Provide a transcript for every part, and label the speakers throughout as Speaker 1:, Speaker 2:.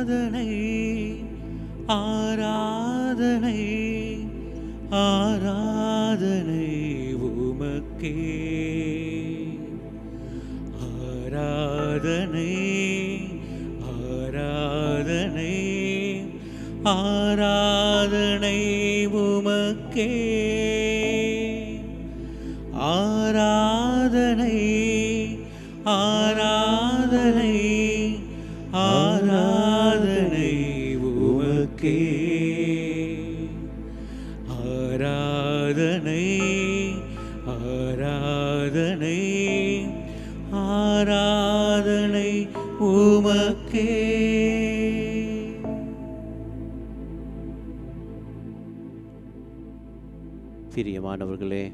Speaker 1: ஆராதனை ஆராதனை உமக்கே ஆராதனை ஆராதனை ஆராதனை உமக்கே ஆராதனை ஆராதனை ஆராதனை உமக்கே ஆராதனை ஆராதனை ஆராதனை உமக்கே
Speaker 2: பிரியமானவர்களே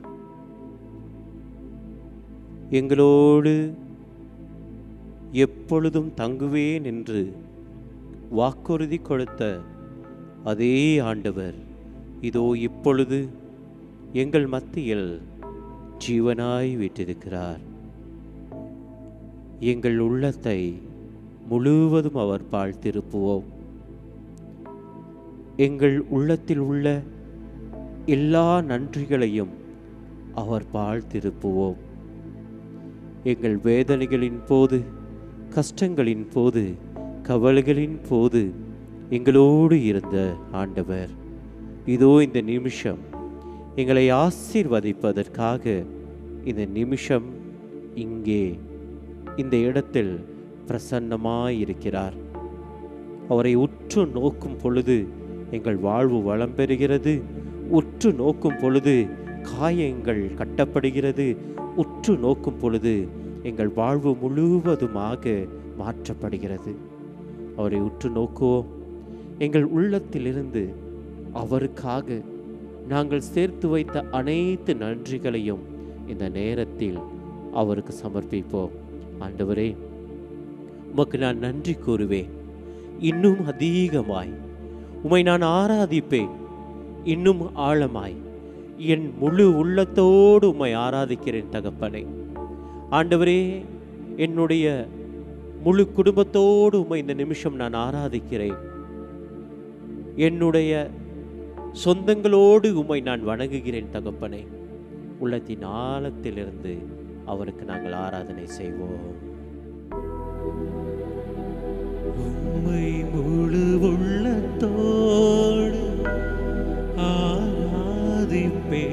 Speaker 2: எங்களோடு எப்பொழுதும் தங்குவேன் என்று வாக்குறுதி கொடுத்த அதே ஆண்டவர் இதோ இப்பொழுது எங்கள் மத்தியில் ஜீவனாய் விட்டிருக்கிறார் எங்கள் உள்ளத்தை முழுவதும் அவர் பால் திருப்புவோம் எங்கள் உள்ளத்தில் உள்ள எல்லா நன்றிகளையும் அவர் பால் திருப்புவோம் எங்கள் வேதனைகளின் போது கஷ்டங்களின் போது கவலைகளின் போது எங்களோடு இருந்த ஆண்டவர் இதோ இந்த நிமிஷம் எங்களை ஆசீர்வதிப்பதற்காக இந்த நிமிஷம் இங்கே இந்த இடத்தில் பிரசன்னமாயிருக்கிறார் அவரை உற்று நோக்கும் பொழுது எங்கள் வாழ்வு வளம் பெறுகிறது உற்று நோக்கும் பொழுது காயங்கள் கட்டப்படுகிறது உற்று நோக்கும் பொழுது எங்கள் வாழ்வு முழுவதுமாக மாற்றப்படுகிறது அவரை உற்று நோக்குவோம் எங்கள் உள்ளத்திலிருந்து அவருக்காக நாங்கள் சேர்த்து வைத்த அனைத்து நன்றிகளையும் இந்த நேரத்தில் அவருக்கு சமர்ப்பிப்போம் ஆண்டவரே உமக்கு நான் நன்றி கூறுவேன் இன்னும் அதிகமாய் உம்மை நான் ஆராதிப்பேன் இன்னும் ஆழமாய் என் முழு உள்ளத்தோடு உம்மை ஆராதிக்கிறேன் தகப்பனை ஆண்டவரே என்னுடைய முழு குடும்பத்தோடு உம்மை இந்த நிமிஷம் நான் ஆராதிக்கிறேன் என்னுடைய சொந்தங்களோடு உம்மை நான் வணங்குகிறேன் தகப்பனை உள்ளத்தின் ஆழத்திலிருந்து அவருக்கு நாங்கள் ஆராதனை செய்வோம்
Speaker 1: உம்மை முழு உள்ளத்தோடு ஆராதிப்பே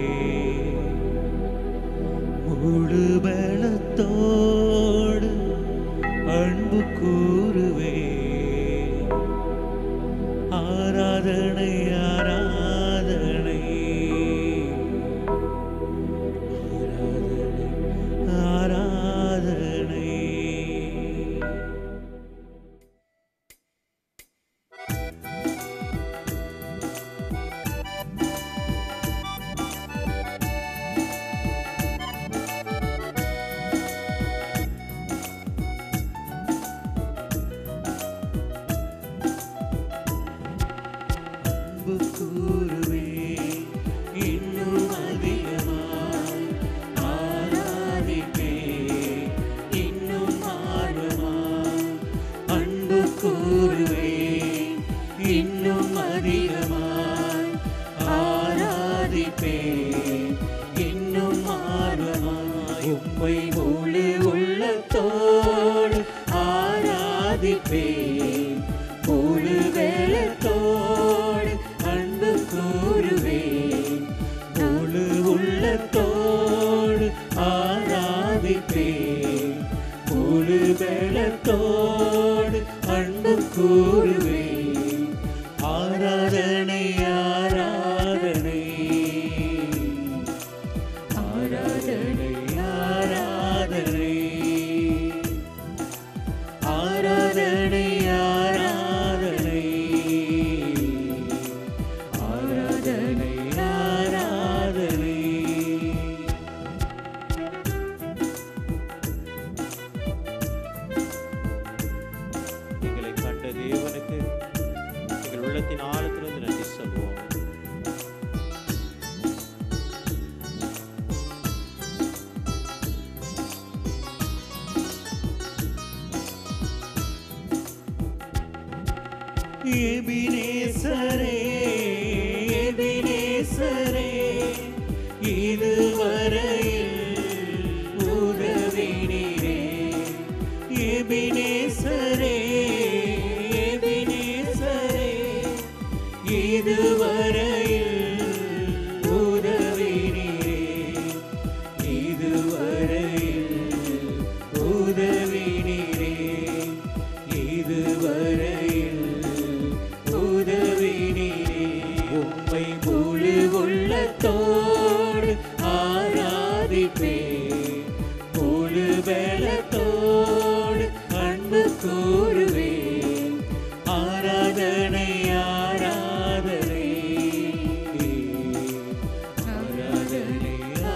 Speaker 1: முழு பலத்தோடு அன்பு கூறுவே ஆராதனை ஆராதனை ஆராதனை ஆராதனை அன்பு கூறுவே இன்னும் அதிகமாய் ஆராதிப்பே இன்னும் ஆர்வமாய் அன்பு கூறுவே இன்னும் அதிகமாய் ஆராதிப்பே இன்னும் ஆர்வமாய் உம்மை முழு உள்ளத்தோடு ஆராதிப்பே முழு வேளத்தோடு அன்பு கூறுவேன் முழு உள்ளத்தோடு ஆராதிப்பேன் முழு வேளத்தோடு அன்பு கூறுவேன் ஆராதனை ஆராதனை ஆராதனை ஆராதனை ஆராதனை ஆராதனை ஆராதனை ஆராதனை
Speaker 2: எங்களை கண்ட தேவனுக்கு எங்கள் உள்ளத்தின் ஆழத்திலிருந்து நன்றி சொல்வோம்
Speaker 1: எபினேசரே எபினேசரே இதுவரையில் உதவினீரே எபினேசரே எபினேசரே இதுவரையில் உதவினீரே இதுவரையில் உதவினீரே இதுவரையில் உதவினீரே உம்மை முழு உள்ளத்தோடு ஆராதிப்பே முழு பலத்தோடு அன்பு கூறுவே ஆராதனை ஆராதனை ஆராதனை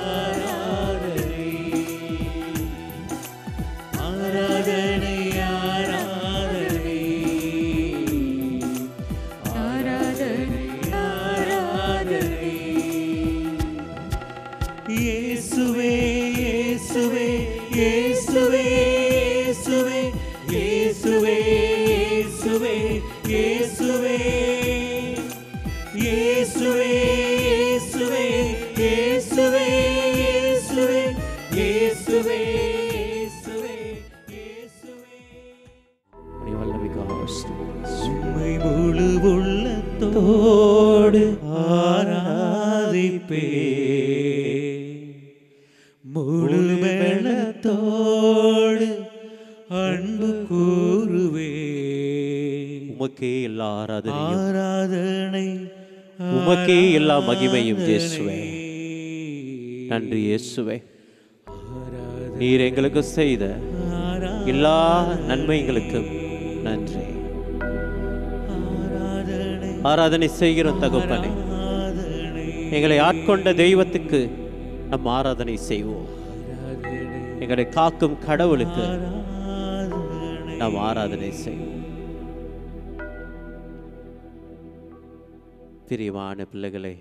Speaker 1: ஆராதனை ஆராதனை ஆராதனை ஆராதனை இயேசுவே இயேசுவே இயேசுவே இயேசுவே இயேசுவே இயேசுவே இயேசுவே இயேசுவே இயேசுவே இயேசுவே இயேசுவே இயேசுவே இயேசுவே
Speaker 2: உடைய வல்லமைக்காக ஸ்தோத்திரம்.
Speaker 1: உம்மை முழு உள்ளத்தோடு ஆராதிப்பே முழு வெள்ளத்தோடு அன்பு கூறுவே
Speaker 2: உமக்கே எல்லா ஆராதனையும்
Speaker 1: ஆராதனை
Speaker 2: உமக்கே எல்லா மகிமையும்
Speaker 1: ஆராதனை.
Speaker 2: இயேசுவே. நன்றி இயேசுவே நீர் எங்களுக்கு செய்த எல்லா நன்மைகளுக்கும் நன்றி
Speaker 1: ஆராதனை
Speaker 2: ஆராதனை செய்கிறோம் தகப்பனே
Speaker 1: ஆராதனை
Speaker 2: எங்களை ஆட்கொண்ட தெய்வத்துக்கு நம் ஆராதனை செய்வோம் எங்களை காக்கும் கடவுளுக்கு
Speaker 1: ஆராதனை
Speaker 2: நாம் ஆராதனை செய்வோம் பிரியமான பிள்ளைகளே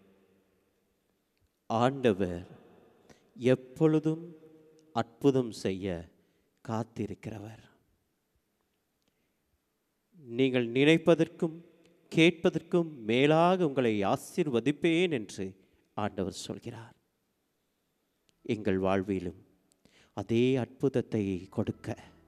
Speaker 2: ஆண்டவர் எப்பொழுதும் அற்புதம் செய்ய காத்திருக்கிறவர் நீங்கள் நினைப்பதற்கும் கேட்பதற்கும் மேலாக உங்களை ஆசீர்வதிப்பேன் என்று ஆண்டவர் சொல்கிறார் எங்கள் வாழ்விலும் அதே அற்புதத்தை கொடுக்க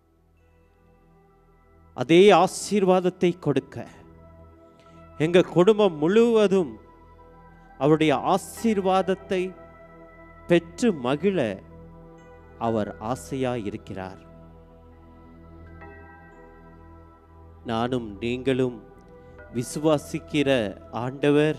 Speaker 2: அதே ஆசீர்வாதத்தை கொடுக்க எங்க குடும்பம் முழுவதும் அவருடைய ஆசீர்வாதத்தை பெற்று மகிழ அவர் ஆசையாய் இருக்கிறார் நானும் நீங்களும் விசுவாசிக்கிற ஆண்டவர்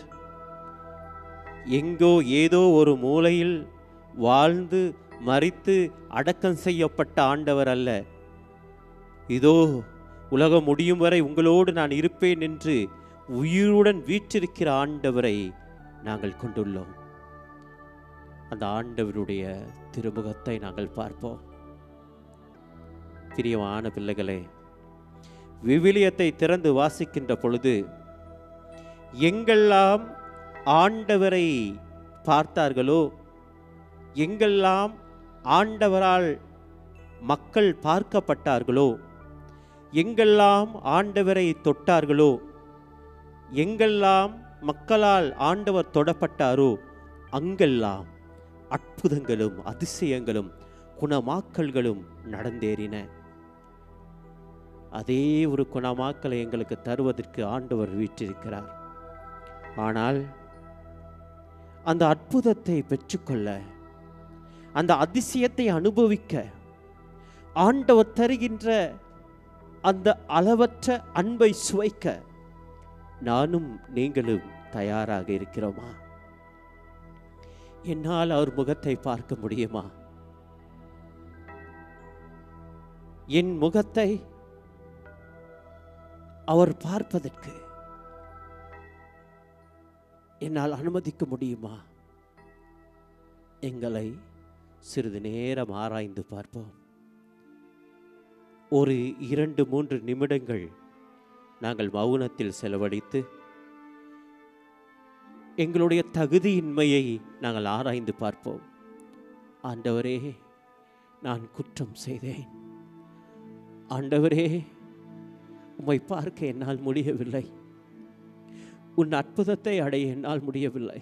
Speaker 2: எங்கோ ஏதோ ஒரு மூலையில் வாழ்ந்து மரித்து அடக்கம் செய்யப்பட்ட ஆண்டவர் அல்ல இதோ உலகம் முடியும் வரை உங்களோடு நான் இருப்பேன் என்று உயிருடன் வீற்றிருக்கிற ஆண்டவரை நாங்கள் கொண்டுள்ளோம் அந்த ஆண்டவருடைய திருமுகத்தை நாங்கள் பார்ப்போம் பிரியமான பிள்ளைகளே விவிலியத்தை திறந்து வாசிக்கின்ற பொழுது எங்கெல்லாம் ஆண்டவரை பார்த்தார்களோ எங்கெல்லாம் ஆண்டவரால் மக்கள் பார்க்கப்பட்டார்களோ எங்கெல்லாம் ஆண்டவரை தொட்டார்களோ எங்கெல்லாம் மக்களால் ஆண்டவர் தொடப்பட்டாரோ அங்கெல்லாம் அற்புதங்களும் அதிசயங்களும் குணமாக்கல்களும் நடந்தேறின அதே ஒரு குணமாக்கலை எங்களுக்கு தருவதற்கு ஆண்டவர் வீற்றிருக்கிறார் ஆனால் அந்த அற்புதத்தை பெற்றுக்கொள்ள அந்த அதிசயத்தை அனுபவிக்க ஆண்டவர் தருகின்ற அந்த அளவற்ற அன்பை சுவைக்க நானும் நீங்களும் தயாராக இருக்கிறோமா என்னால் அவர் முகத்தை பார்க்க முடியுமா என் முகத்தை அவர் பார்ப்பதற்கு என்னால் அனுமதிக்க முடியுமா எங்களை சிறிது நேரம் ஆராய்ந்து பார்ப்போம் ஒரு இரண்டு மூன்று நிமிடங்கள் நாங்கள் மௌனத்தில் செலவழித்து எங்களுடைய தகுதியின்மையை நாங்கள் ஆராய்ந்து பார்ப்போம் ஆண்டவரே நான் குற்றம் செய்தேன் ஆண்டவரே உம்மை பார்க்க என்னால் முடியவில்லை உன் அற்புதத்தை அடைய என்னால் முடியவில்லை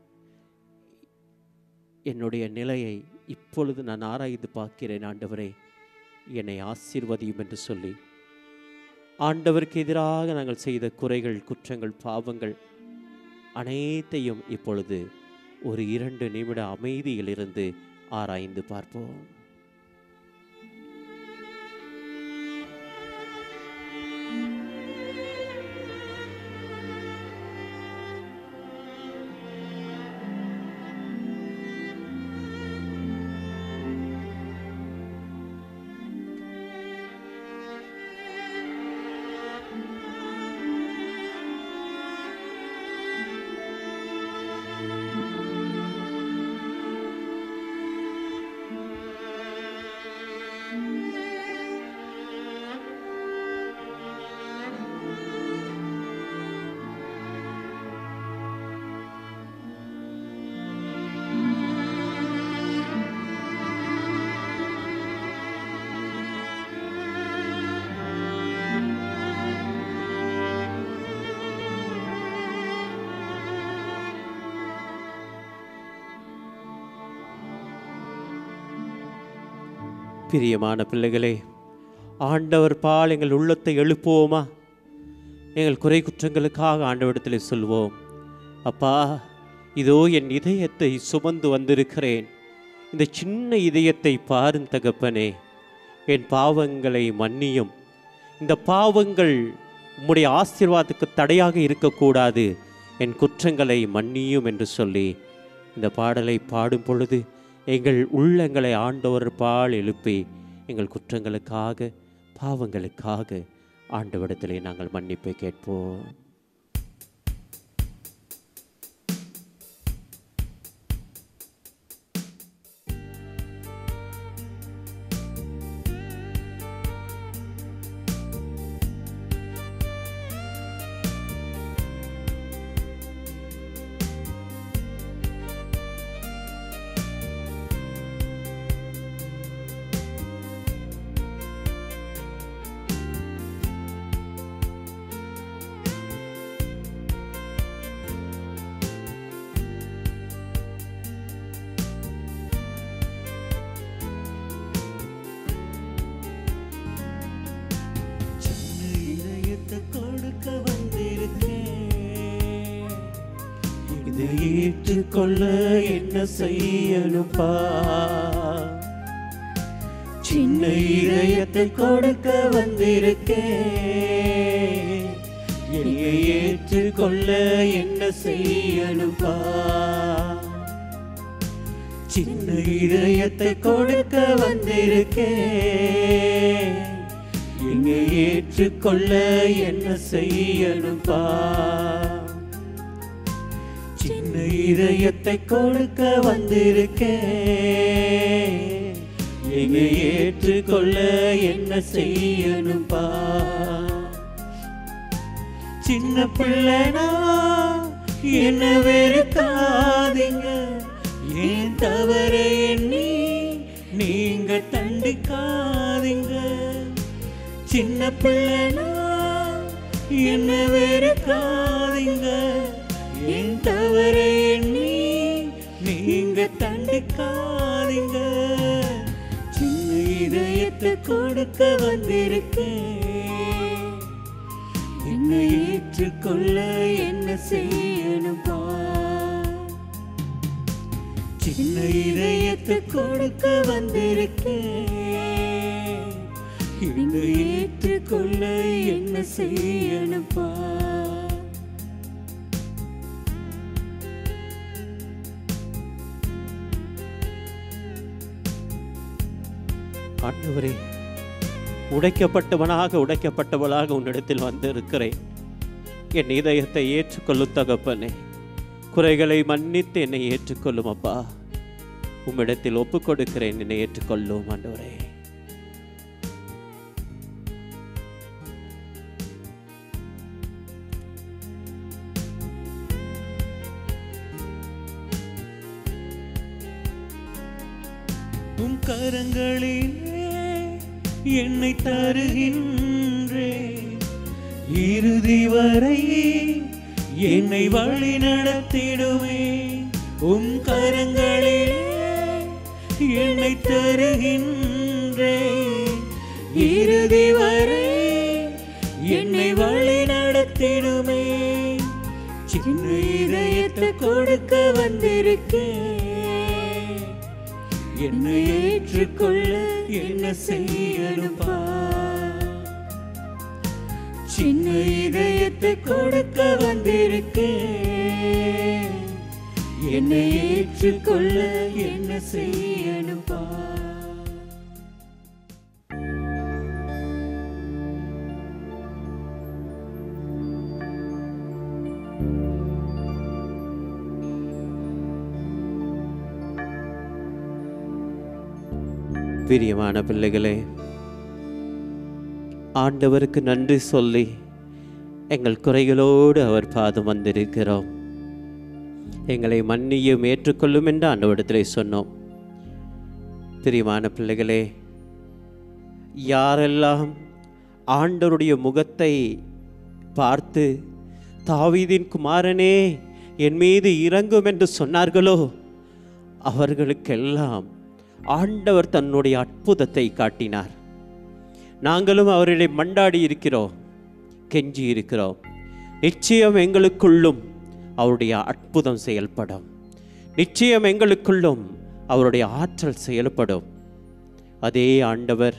Speaker 2: என்னுடைய நிலையை இப்பொழுது நான் ஆராய்ந்து பார்க்கிறேன் ஆண்டவரே என்னை ஆசீர்வதியும் என்று சொல்லி ஆண்டவருக்கு எதிராக நாங்கள் செய்த குறைகள் குற்றங்கள் பாவங்கள் அனைத்தையும் இப்பொழுது ஒரு இரண்டு நிமிட அமைதியிலிருந்து ஆராய்ந்து பார்ப்போம் பிரியமான பிள்ளைகளே ஆண்டவர் பால் எங்கள் உள்ளத்தை எழுப்புவோமா எங்கள் குறை குற்றங்களுக்காக ஆண்டவரிடத்தில் சொல்வோம் அப்பா இதோ என் இதயத்தை சுமந்து வந்திருக்கிறேன் இந்த சின்ன இதயத்தை பாரும் தகப்பனே என் பாவங்களை மன்னியும் இந்த பாவங்கள் உம்முடைய ஆசீர்வாதத்துக்கு தடையாக இருக்கக்கூடாது என் குற்றங்களை மன்னியும் என்று சொல்லி இந்த பாடலை பாடும் பொழுது எங்கள் உள்ளங்களை ஆண்டவர் பால் எழுப்பி எங்கள் குற்றங்களுக்காக பாவங்களுக்காக ஆண்டவரிடத்திலே நாங்கள் மன்னிப்பை கேட்போம்
Speaker 1: சின்ன இதயத்தை கொடுக்க வந்திருக்கேன் இதை ஏற்றுக்கொள்ள என்ன செய்யணும்பா சின்ன இதயத்தை கொடுக்க வந்திருக்கேன் என்னை ஏற்றுக்கொள்ள என்ன செய்யணும்பா சின்ன இதயத்தை கொடுக்க வந்திருக்கேன் எங்க ஏற்றுக்கொள்ள என்ன செய்யணும்பா சின்ன இதயத்தை கொடுக்க வந்திருக்கேன் எங்க ஏற்றுக்கொள்ள என்ன செய்யணும்பா சின்ன பிள்ளைனா என்ன வெறுக்காதீங்க ஏன் தவறை எண்ணி நீங்க தண்டிக்காதீங்க சின்ன பிள்ளைனா என்ன வெறுக்காதீங்க ஏன் தவறை எண்ணி நீங்க தண்டிக்காதீங்க சின்ன இதயத்தை கொடுக்க வந்திருக்கேன் என்னை ஏற்றுக்கொள்ள என்ன செய்யணும்பா சின்ன இதயத்தை கொடுக்க வந்திருக்கேன் என்னை ஏற்றுக்கொள்ள என்ன செய்யணும்பா
Speaker 2: ஆண்டவரே உடைக்கப்பட்டவனாக உடைக்கப்பட்டவளாக உன்னிடத்தில் வந்து இருக்கிறேன் என் இதயத்தை ஏற்றுக்கொள்ளும் தகப்பனே குறைகளை மன்னித்து என்னை ஏற்றுக்கொள்ளும் அப்பா உம்மிடத்தில் ஒப்புக் கொடுக்கிறேன் என்னை ஏற்றுக்கொள்ளும் ஆண்டவரே
Speaker 1: உம் கரங்களிலே என்னை தருகின்றே இறுதி வரை என்னை வழி நடத்திடுமே உம் கரங்களிலே என்னை தருகின்றேன் இறுதி வரை என்னை வழி நடத்திடுமே சின்ன இதயத்தை கொடுக்க வந்திருக்கேன் என்னை ஏற்றுக்கொள்ள என்ன செய்யணும்பா சின்ன இதயத்தை கொடுக்க வந்திருக்கேன் என்னை ஏற்றுக்கொள்ள என்ன செய்யணும்பா
Speaker 2: பிரியமான பிள்ளைகளே ஆண்டவருக்கு நன்றி சொல்லி எங்கள் குறைகளோடு அவர் பாதம் வந்திருக்கிறோம் எங்களை மன்னியும் ஏற்றுக்கொள்ளும் என்று ஆண்டவரிடத்திலே சொன்னோம் பிரியமான பிள்ளைகளே யாரெல்லாம் ஆண்டவருடைய முகத்தை பார்த்து தாவீதின் குமாரனே என் மீது இறங்கும் என்று சொன்னார்களோ அவர்களுக்கெல்லாம் ஆண்டவர் தன்னுடைய அற்புதத்தை காட்டினார் நாங்களும் அவர்களை மண்டாடி இருக்கிறோம் கெஞ்சி இருக்கிறோம் நிச்சயம் எங்களுக்குள்ளும் அவருடைய அற்புதம் செயல்படும் நிச்சயம் எங்களுக்குள்ளும் அவருடைய ஆற்றல் செயல்படும் அதே ஆண்டவர்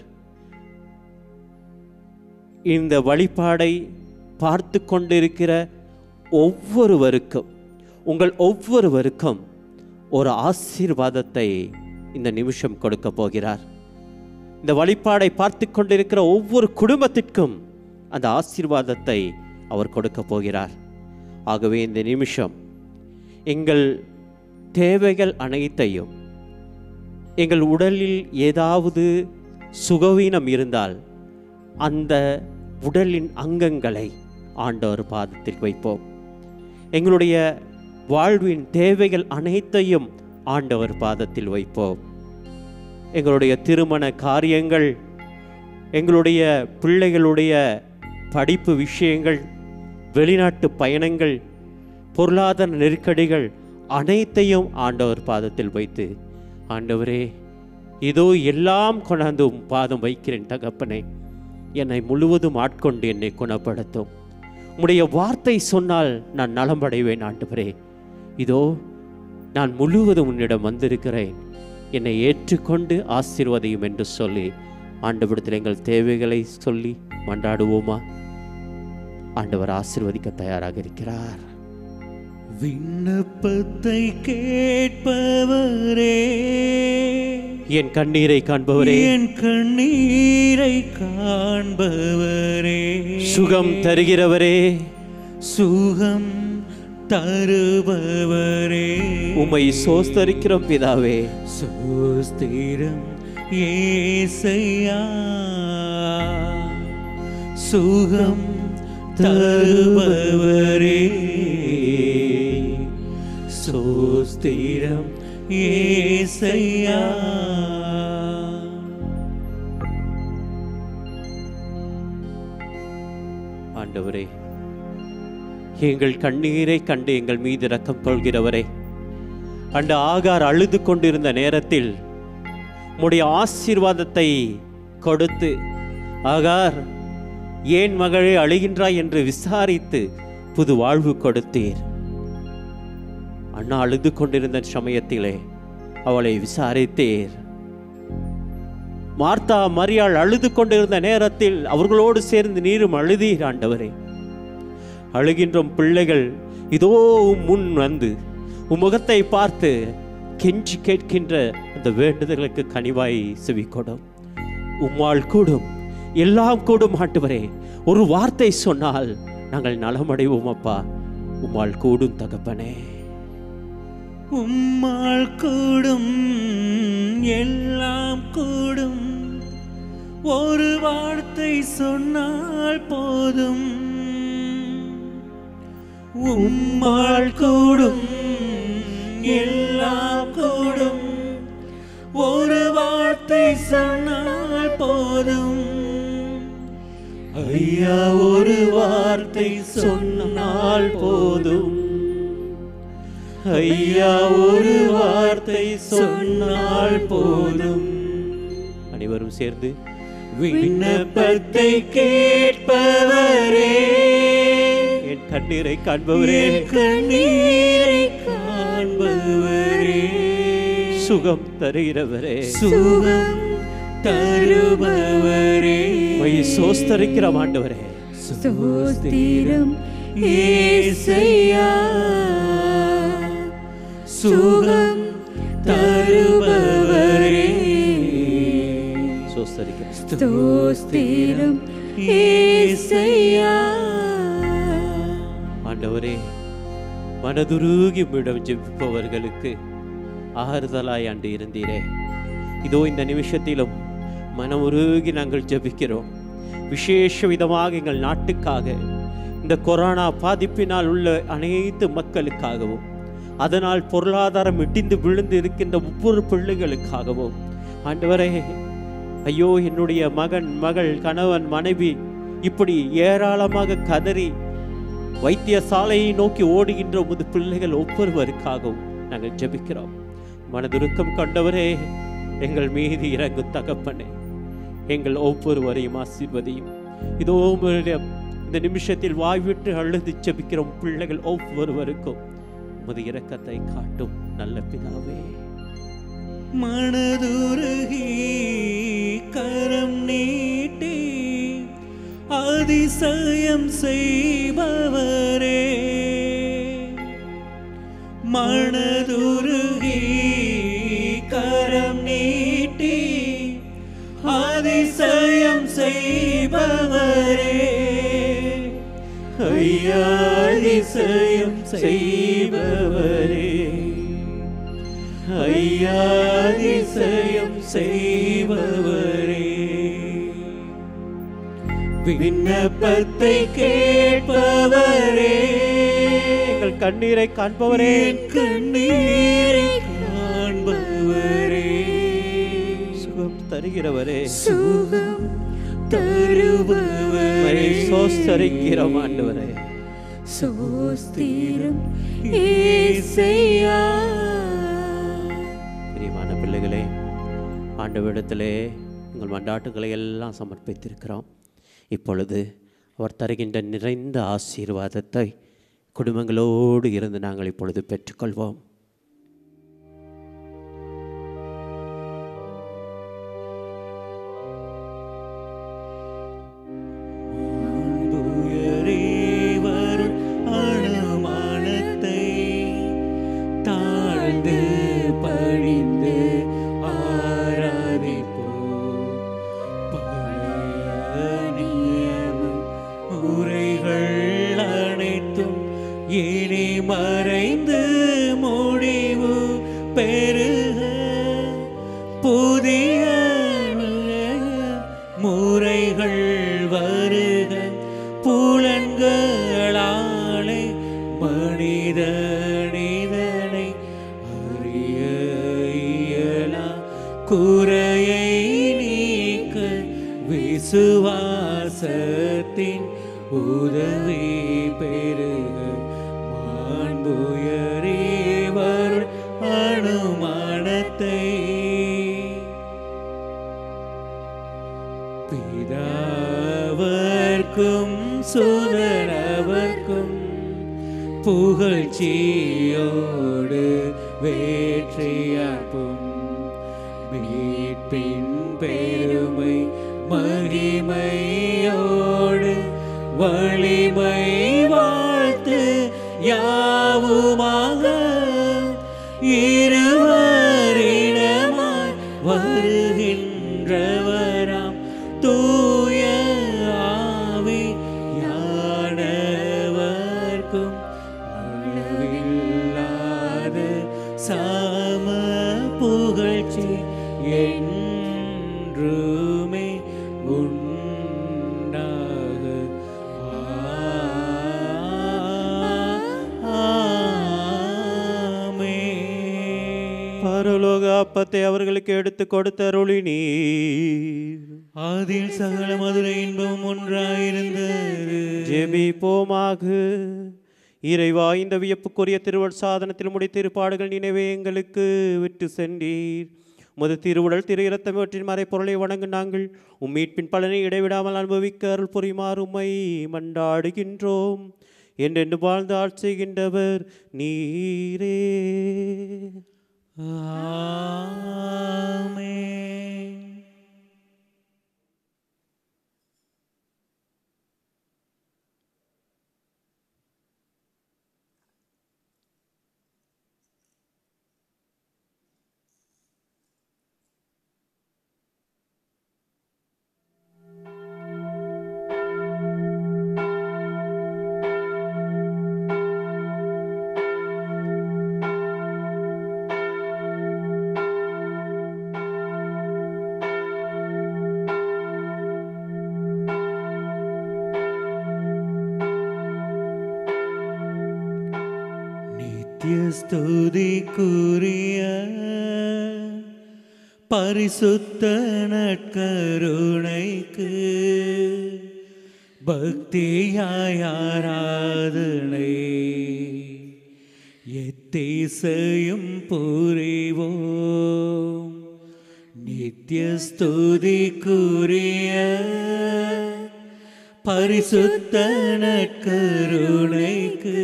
Speaker 2: இந்த வழிபாடை பார்த்து கொண்டிருக்கிற ஒவ்வொருவருக்கும் உங்கள் ஒவ்வொருவருக்கும் ஒரு ஆசீர்வாதத்தை இந்த நிமிஷம் கொடுக்க போகிறார் இந்த வழிபாடை பார்த்து கொண்டிருக்கிற ஒவ்வொரு குடும்பத்திற்கும் அந்த ஆசீர்வாதத்தை அவர் கொடுக்க போகிறார் ஆகவே இந்த நிமிஷம் எங்கள் தேவைகள் அனைத்தையும் எங்கள் உடலில் ஏதாவது சுகவீனம் இருந்தால் அந்த உடலின் அங்கங்களை ஆண்டவர் பாதத்தில் வைப்போம் எங்களுடைய வாழ்வின் தேவைகள் அனைத்தையும் ஆண்டவர் பாதத்தில் வைப்போம் எங்களுடைய திருமண காரியங்கள் எங்களுடைய பிள்ளைகளுடைய படிப்பு விஷயங்கள் வெளிநாட்டு பயணங்கள் பொருளாதார நெருக்கடிகள் அனைத்தையும் ஆண்டவர் பாதத்தில் வைத்து ஆண்டவரே இதோ எல்லாம் கொண்டாந்து உம் பாதம் வைக்கிறேன் தகப்பனே என்னை முழுவதும் ஆட்கொண்டு என்னை குணப்படுத்தும் உம்முடைய வார்த்தை சொன்னால் நான் நலமடைவேன் ஆண்டவரே இதோ நான் முழுவதும் உன்னிடம் வந்திருக்கிறேன் என்னை ஏற்றுக்கொண்டு ஆசீர்வதியும் என்று சொல்லி ஆண்டவரிடத்தில் எங்கள் தேவைகளை சொல்லி மன்றாடுவோமா ஆண்டவர் ஆசீர்வதிக்க தயாராக இருக்கிறார்
Speaker 1: விண்ணப்பத்தை கேட்பவரே
Speaker 2: என் கண்ணீரை காண்பவரே
Speaker 1: என் கண்ணீரை காண்பவரே
Speaker 2: சுகம் தருகிறவரே
Speaker 1: சுகம் தருபவரே
Speaker 2: உம்மை சோஸ்தரிக்கிறோம் பிதாவே
Speaker 1: சுஸ்திரம் ஏசையா சுகம் தருபவரே சுஸ்திரம் ஏசையா
Speaker 2: ஆண்டவரே எங்கள் கண்ணீரை கண்டு எங்கள் மீது இரக்கம் கொள்கிறவரே அந்த ஆகார் அழுது கொண்டிருந்த நேரத்தில் உம்முடைய ஆசீர்வாதத்தை கொடுத்து ஆகார் ஏன் மகளே அழுகின்றாய் என்று விசாரித்து புது வாழ்வு கொடுத்தீர் அண்ணா அழுது கொண்டிருந்த சமயத்திலே அவளை விசாரித்தீர் மார்த்தா மரியாள் அழுது கொண்டிருந்த நேரத்தில் அவர்களோடு சேர்ந்து நீரும் அழுதீர் ஆண்டவரே அழுகின்ற உம் பிள்ளைகள் இதோ உம் முன் வந்து உம் முகத்தை பார்த்து கெஞ்சி கேட்கின்ற அந்த வேண்டுதல்களுக்கு கனிவாய் செவிக்கொடும் உம்மால் கூடும் எல்லாம் கூடும் ஆண்டவரே ஒரு வார்த்தை சொன்னால் நாங்கள் நலமடைவோம் அப்பா உம்மால் கூடும் தகப்பனே
Speaker 1: உம்மால் கூடும் எல்லாம் கூடும் ஒரு வார்த்தை சொன்னால் போதும் உம்மால் கூடும் எல்லாம் கூடும் ஒரு வார்த்தை சொன்னால் போதும் ஐயா ஒரு வார்த்தை சொன்னால் போதும் ஐயா ஒரு வார்த்தை சொன்னால் போதும்
Speaker 2: அனைவரும் சேர்ந்து
Speaker 1: விண்ணப்பத்தை கேட்பவரே
Speaker 2: என் கண்ணீரை காண்பவரே
Speaker 1: என் கண்ணீரை காண்பவரே
Speaker 2: சுகம் தருகிறவரே
Speaker 1: சுகம் தருபவரே
Speaker 2: மை சோஸ்தரிக்கிற ஆண்டவரே
Speaker 1: ஸ்தோத்திரம் ஏசையா சுகம் தருபவரே
Speaker 2: சோஸ்தரிக்கிற
Speaker 1: ஸ்தோத்திரம் ஏசையா
Speaker 2: ஆண்டவரே மனதுருகி விடம் ஜெபிப்பவர்களுக்கு ஆறுதலாய் ஆண்டு இருந்தீரே இதோ இந்த நிமிஷத்திலும் மனமுருகி நாங்கள் ஜெபிக்கிறோம் விசேஷ விதமாக எங்கள் நாட்டுக்காக இந்த கொரோனா பாதிப்பினால் உள்ள அனைத்து மக்களுக்காகவும் அதனால் பொருளாதாரம் இடிந்து விழுந்து இருக்கின்ற ஒவ்வொரு பிள்ளைகளுக்காகவும் ஆண்டவரே ஐயோ என்னுடைய மகன் மகள் கணவன் மனைவி இப்படி ஏராளமாக கதறி வைத்தியசாலையை நோக்கி ஓடுகின்ற உமது பிள்ளைகள் ஒவ்வொருவருக்காகவும் நாங்கள் ஜெபிக்கிறோம் மனதுருக்கம் கொண்டவரே எங்கள் மீது இறங்கு தகப்பனே எங்கள் ஒவ்வொருவரையும் ஆசீர்வதியும் இதோ உம்முடைய இந்த நிமிஷத்தில் வாய்விட்டு அழுது ஜெபிக்கிறோம் பிள்ளைகள் ஒவ்வொருவருக்கும் உமது இரக்கத்தை காட்டும் நல்ல பிதாவே
Speaker 1: மனதுருகி கரம் நீட்டி அதிசயம் செய்பவரே மனதுருகி கரம் நீட்டி அதிசயம் செய்பவரே ஐயா அதிசயம் செய்பவரே ஐயா அதிசயம் செய்பவரே விண்ணப்பத்தை கேட்பவரே
Speaker 2: எங்கள் கண்ணீரை காண்பவரே
Speaker 1: என் கண்ணீரை காண்பவரே
Speaker 2: சுகம் தருகிறவரே
Speaker 1: சுகம் தருபவரே
Speaker 2: உம்மை சோஸ்தரிக்கிறோம் ஆண்டவரே
Speaker 1: சோஸ்திரம் ஏசையா
Speaker 2: பிரியமான பிள்ளைகளே ஆண்டவரிடத்திலே எங்கள் மண்டாட்டுகளை எல்லாம் சமர்ப்பித்திருக்கிறோம் இப்பொழுது அவர் தருகின்ற நிறைந்த ஆசீர்வாதத்தை குடும்பங்களோடு இருந்து நாங்கள் இப்பொழுது பெற்றுக்கொள்வோம்
Speaker 1: துயரேவர் அனுமானத்தை தாழ்ந்து பழிந்து ஆராதிப்போம் பழைய நியமம் உரைகள் அனைத்தும் இனி மறைந்து முடிவு பெருக புதிய முறைகள் வருக புலன்களாலே மனிதனிதனை அறிய இயலா குறையை நீக்க விசுவாசத்தின் உதவி பெருக மாண்புயரேவர் அனுமானத்தை பிதாவர்க்கும் சுதரவர்க்கும் புகழ்ச்சியோடு வேற்றியார்ப்பும் மீட்பின் பெருமை மகிமையோடு வலிமை வாழ்த்து யாவுமாக இருவரிடமாய் வருகின்றவராம் தூய ஆவி யானவர்க்கும் அளவில்லாத சாம புகழ்ச்சி என்றுமே உண்டாக ஆமென்.
Speaker 2: பரலோக அப்பத்தை அவர்களுக்கு எடுத்து கொடுத்த நீர்
Speaker 1: அதில் சகல மதுரை இன்பம் ஒன்றாயிருந்தது
Speaker 2: ஜெபிப்போமாக இறைவா இந்த வியப்புக்குரிய திருவள் சாதனத்தில் முடி திருப்பாடுகள் நினைவே எங்களுக்கு விட்டு சென்றீர் முது திருவுடல் திரு இரத்தமவற்றின் மறைப்பொருளை வணங்கு நாங்கள் உம் மீட்பின் பலனை இடைவிடாமல் அனுபவிக்க அருள் புரிமாறு உம்மை மண்டாடுகின்றோம் என்றென்று வாழ்ந்து ஆட்சி செய்கின்றவர் நீரே
Speaker 1: ஆமென் நித்திய ஸ்துதிக்குரிய பரிசுத்த நற்கருணைக்கு பக்தியாய் ஆராதனை எத்தேசையும் புரிவோம் நித்திய ஸ்துதிக்குரிய பரிசுத்த நற்கருணைக்கு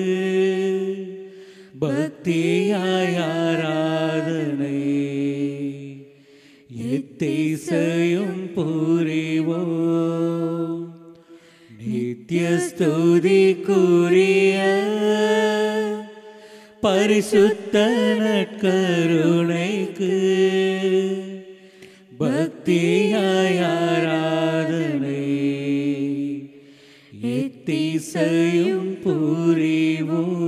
Speaker 1: பக்தியாய் ஆராதனை எத்தேசையும் புரிவோம் நித்திய ஸ்துதிக்குரிய பரிசுத்த நற்கருணைக்கு பக்தியாய் ஆராதனை எத்திசையும் புரிவோம்